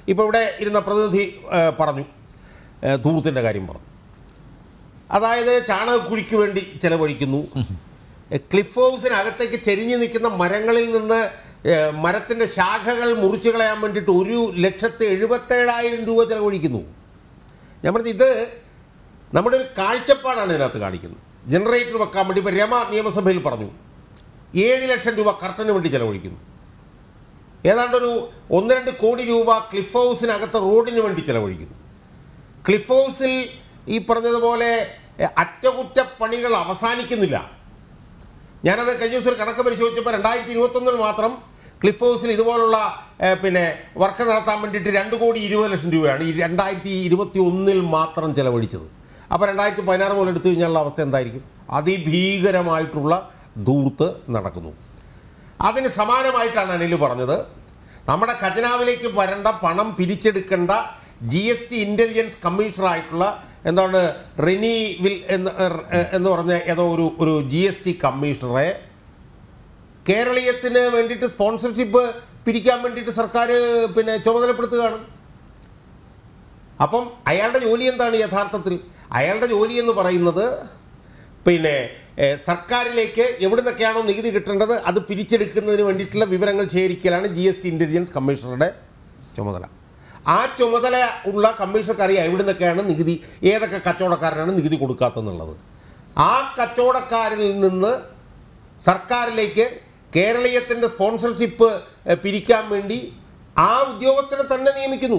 ഇപ്പോൾ ഇവിടെ ഇരുന്ന പ്രതിനിധി ഏ, പറഞ്ഞു ഏ, ധൂർത്തിൻ്റെ കാര്യം പറഞ്ഞു അതായത് ചാണകക്കുഴിക്ക് വേണ്ടി ചെലവഴിക്കുന്നു ഏ, ക്ലിഫ് ഹൗസിനകത്തേക്ക് ചെരിഞ്ഞു നിൽക്കുന്ന മരങ്ങളിൽ നിന്ന് ഏ, മരത്തിൻ്റെ ശാഖകൾ മുറിച്ചു കളയാൻ വേണ്ടിയിട്ട് ഒരു ലക്ഷത്തി എഴുപത്തേഴായിരം രൂപ ചെലവഴിക്കുന്നു ഞാൻ പറഞ്ഞത് ഇത് നമ്മുടെ ഒരു കാഴ്ചപ്പാടാണ് ഇതിനകത്ത് കാണിക്കുന്നത് ജനറേറ്റർ വെക്കാൻ വേണ്ടി ഇപ്പോൾ രമ നിയമസഭയിൽ പറഞ്ഞു ഏഴ് ലക്ഷം രൂപ കർട്ടന് വേണ്ടി ചെലവഴിക്കുന്നു ഏതാണ്ടൊരു ഒന്ന് രണ്ട് കോടി രൂപ ക്ലിഫ് ഹൗസിനകത്ത് റോഡിന് വേണ്ടി ചെലവഴിക്കുന്നു ക്ലിഫ് ഹൗസിൽ ഈ പറഞ്ഞതുപോലെ എ, അറ്റകുറ്റപ്പണികൾ അവസാനിക്കുന്നില്ല ഞാനത് കഴിഞ്ഞ ദിവസം ഒരു കണക്ക് പരിശോധിച്ചപ്പോൾ രണ്ടായിരത്തി ഇരുപത്തൊന്നിൽ മാത്രം ക്ലിഫ് ഹൗസിൽ ഇതുപോലുള്ള എ, പിന്നെ വർക്ക് നടത്താൻ വേണ്ടിയിട്ട് രണ്ട് കോടി ഇരുപത് ലക്ഷം രൂപയാണ് ഈ രണ്ടായിരത്തി ഇരുപത്തി ഒന്നിൽ മാത്രം ചെലവഴിച്ചത് അപ്പോൾ രണ്ടായിരത്തി പതിനാറ് മുതൽ എടുത്തു കഴിഞ്ഞാലുള്ള അവസ്ഥ എന്തായിരിക്കും അതിഭീകരമായിട്ടുള്ള ധൂർത്ത് നടക്കുന്നു അതിന് സമാനമായിട്ടാണ് അനിൽ പറഞ്ഞത് നമ്മുടെ ഖജനാവിലേക്ക് വരേണ്ട പണം പിരിച്ചെടുക്കേണ്ട ജി എസ് ടി ഇൻ്റലിജൻസ് കമ്മീഷണറായിട്ടുള്ള എന്താണ് റിനി വിൽ എന്ന് ഏഹ് എന്ന് പറഞ്ഞ ഏതോ ഒരു ഒരു ജി എസ് ടി കമ്മീഷണറെ കേരളീയത്തിന് വേണ്ടിയിട്ട് സ്പോൺസർഷിപ്പ് പിരിക്കാൻ വേണ്ടിയിട്ട് സർക്കാർ പിന്നെ ചുമതലപ്പെടുത്തുകയാണ് അപ്പം അയാളുടെ ജോലി എന്താണ് യഥാർത്ഥത്തിൽ അയാളുടെ ജോലി എന്ന് പറയുന്നത് പിന്നെ ഏഹ്, സർക്കാരിലേക്ക് എവിടെ നിന്നൊക്കെയാണോ നികുതി കിട്ടേണ്ടത് അത് പിരിച്ചെടുക്കുന്നതിന് വേണ്ടിയിട്ടുള്ള വിവരങ്ങൾ ശേഖരിക്കലാണ് ജി എസ് ടി ഇൻ്റലിജൻസ് കമ്മീഷണറുടെ ചുമതല ആ ചുമതല ഉള്ള കമ്മീഷണർക്ക് അറിയാം എവിടെ നിന്നൊക്കെയാണ് നികുതി ഏതൊക്കെ കച്ചവടക്കാരനാണ് നികുതി കൊടുക്കാത്തതെന്നുള്ളത് ആ കച്ചവടക്കാരിൽ നിന്ന് സർക്കാരിലേക്ക് കേരളീയത്തിൻ്റെ സ്പോൺസർഷിപ്പ് ഏഹ്, പിരിക്കാൻ വേണ്ടി ആ ഉദ്യോഗസ്ഥനെ തന്നെ നിയമിക്കുന്നു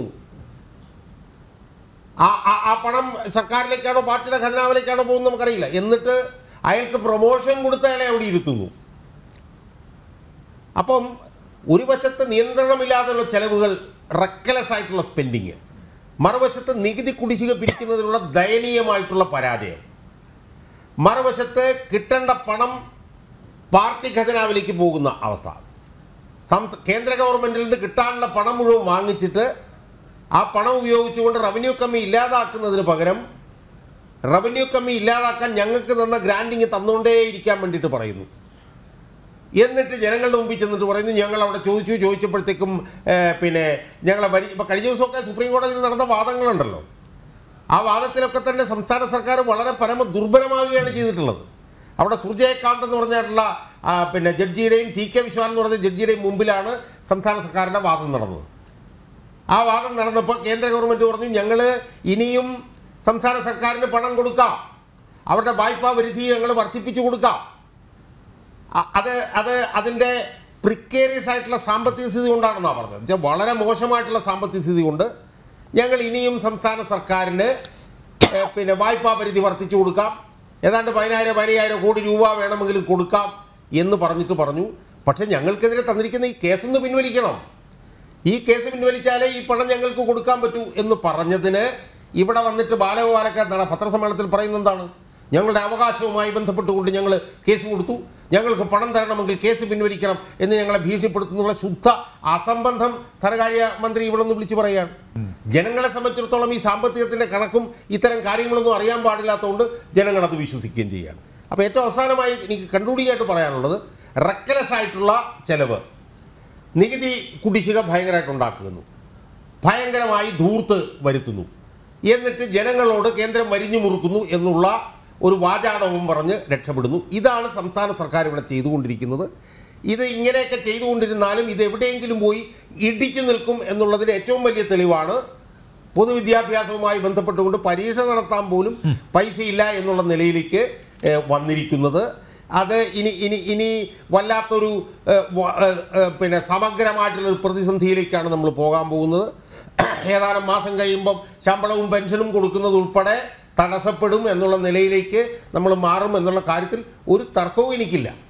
ആ ആ- ആ പണം സർക്കാരിലേക്കാണോ പാർട്ടിയുടെ ഖജനാവിലേക്കാണോ പോകുന്നത് നമുക്കറിയില്ല എന്നിട്ട് അയാൾക്ക് പ്രൊമോഷൻ കൊടുത്ത അയാളെ അവിടെ ഇരുത്തുന്നു അപ്പം ഒരു വശത്ത് നിയന്ത്രണമില്ലാതെയുള്ള ചെലവുകൾ റെക്കലസ് ആയിട്ടുള്ള സ്പെൻഡിങ് മറുവശത്ത് നികുതി കുടിശ്ശിക പിരിക്കുന്നതിനുള്ള ദയനീയമായിട്ടുള്ള പരാജയം മറുവശത്ത് കിട്ടേണ്ട പണം പാർട്ടി ഖജനാവിലേക്ക് പോകുന്ന അവസ്ഥ സംസ്ഥ കേന്ദ്ര ഗവൺമെൻറ്റിൽ നിന്ന് കിട്ടാനുള്ള പണം മുഴുവൻ വാങ്ങിച്ചിട്ട് ആ പണം ഉപയോഗിച്ചുകൊണ്ട് റവന്യൂ കമ്മി ഇല്ലാതാക്കുന്നതിന് പകരം റവന്യൂ കമ്മി ഇല്ലാതാക്കാൻ ഞങ്ങൾക്ക് തന്ന ഗ്രാൻഡിങ് തന്നുകൊണ്ടേയിരിക്കാൻ വേണ്ടിയിട്ട് പറയുന്നു എന്നിട്ട് ജനങ്ങളുടെ മുമ്പിൽ ചെന്നിട്ട് പറയുന്നു ഞങ്ങൾ അവിടെ ചോദിച്ചു ചോദിച്ചപ്പോഴത്തേക്കും ഏഹ്, പിന്നെ ഞങ്ങളെ ഭരി ഇപ്പോൾ കഴിഞ്ഞ ദിവസമൊക്കെ സുപ്രീം കോടതിയിൽ നടന്ന വാദങ്ങളുണ്ടല്ലോ ആ വാദത്തിലൊക്കെ തന്നെ സംസ്ഥാന സർക്കാർ വളരെ പരമ ദുർബലമാവുകയാണ് ചെയ്തിട്ടുള്ളത് അവിടെ സുർജയകാന്ത് എന്ന് പറഞ്ഞിട്ടുള്ള ആ, പിന്നെ ജഡ്ജിയുടെയും ടി കെ വിശ്വാൻ എന്ന് പറഞ്ഞ ജഡ്ജിയുടെയും മുമ്പിലാണ് സംസ്ഥാന സർക്കാരിൻ്റെ വാദം നടന്നത് ആ വാദം നടന്നപ്പോൾ കേന്ദ്ര ഗവൺമെൻറ് പറഞ്ഞു ഞങ്ങൾ ഇനിയും സംസ്ഥാന സർക്കാരിന് പണം കൊടുക്കാം അവരുടെ വായ്പാ പരിധി ഞങ്ങൾ വർദ്ധിപ്പിച്ചു കൊടുക്കാം അ- അത് അത് അതിൻ്റെ പ്രിക്കേറിയസ് ആയിട്ടുള്ള സാമ്പത്തിക സ്ഥിതി കൊണ്ടാണെന്നാണ് പറഞ്ഞത് എന്നുവെച്ചാൽ വളരെ മോശമായിട്ടുള്ള സാമ്പത്തിക സ്ഥിതി കൊണ്ട് ഞങ്ങൾ ഇനിയും സംസ്ഥാന സർക്കാരിന് ഏഹ്, പിന്നെ വായ്പാ പരിധി വർദ്ധിച്ചു കൊടുക്കാം ഏതാണ്ട് പതിനായിരം പതിനയ്യായിരം കോടി രൂപ വേണമെങ്കിലും കൊടുക്കാം എന്ന് പറഞ്ഞിട്ട് പറഞ്ഞു പക്ഷേ ഞങ്ങൾക്കെതിരെ തന്നിരിക്കുന്ന ഈ കേസൊന്ന് പിൻവലിക്കണം ഈ കേസ് പിൻവലിച്ചാലേ ഈ പണം ഞങ്ങൾക്ക് കൊടുക്കാൻ പറ്റൂ എന്ന് പറഞ്ഞതിന് ഇവിടെ വന്നിട്ട് ബാലഗോപാലൊക്കെ എന്താണ് പത്രസമ്മേളനത്തിൽ പറയുന്നത് എന്താണ് ഞങ്ങളുടെ അവകാശവുമായി ബന്ധപ്പെട്ടുകൊണ്ട് ഞങ്ങൾ കേസ് കൊടുത്തു ഞങ്ങൾക്ക് പണം തരണമെങ്കിൽ കേസ് പിൻവലിക്കണം എന്ന് ഞങ്ങളെ ഭീഷണിപ്പെടുത്തുന്നുള്ള ശുദ്ധ അസംബന്ധം ധനകാര്യ മന്ത്രി ഇവിടെ നിന്ന് വിളിച്ചു പറയുകയാണ് ജനങ്ങളെ സംബന്ധിച്ചിടത്തോളം ഈ സാമ്പത്തികത്തിൻ്റെ കണക്കും ഇത്തരം കാര്യങ്ങളൊന്നും അറിയാൻ പാടില്ലാത്തതുകൊണ്ട് ജനങ്ങൾ അത് വിശ്വസിക്കുകയും ചെയ്യുകയാണ് അപ്പോൾ ഏറ്റവും അവസാനമായി എനിക്ക് കണ്ടുപിടിയായിട്ട് പറയാനുള്ളത് റെക്കലസ് ആയിട്ടുള്ള ചെലവ് നികുതി കുടിശ്ശിക ഭയങ്കരമായിട്ട് ഉണ്ടാക്കുന്നു ഭയങ്കരമായി ധൂർത്ത് വരുത്തുന്നു എന്നിട്ട് ജനങ്ങളോട് കേന്ദ്രം വരിഞ്ഞു മുറുക്കുന്നു എന്നുള്ള ഒരു വാചാടവും പറഞ്ഞ് രക്ഷപ്പെടുന്നു ഇതാണ് സംസ്ഥാന സർക്കാർ ഇവിടെ ചെയ്തുകൊണ്ടിരിക്കുന്നത് ഇത് ഇങ്ങനെയൊക്കെ ചെയ്തുകൊണ്ടിരുന്നാലും ഇത് എവിടെയെങ്കിലും പോയി ഇടിച്ചു നിൽക്കും എന്നുള്ളതിന് ഏറ്റവും വലിയ തെളിവാണ് പൊതുവിദ്യാഭ്യാസവുമായി ബന്ധപ്പെട്ടുകൊണ്ട് പരീക്ഷ നടത്താൻ പോലും പൈസയില്ല എന്നുള്ള നിലയിലേക്ക് ഏഹ്, വന്നിരിക്കുന്നത് അത് ഇനി ഇനി ഇനി വല്ലാത്തൊരു ഏഹ്, വ- ഏഹ്, ഏഹ്, പിന്നെ സമഗ്രമായിട്ടുള്ളൊരു പ്രതിസന്ധിയിലേക്കാണ് നമ്മൾ പോകാൻ പോകുന്നത് ഏതാനും മാസം കഴിയുമ്പം ശമ്പളവും പെൻഷനും കൊടുക്കുന്നത് ഉൾപ്പെടെ തടസ്സപ്പെടും എന്നുള്ള നിലയിലേക്ക് നമ്മൾ മാറും എന്നുള്ള കാര്യത്തിൽ ഒരു തർക്കവും എനിക്കില്ല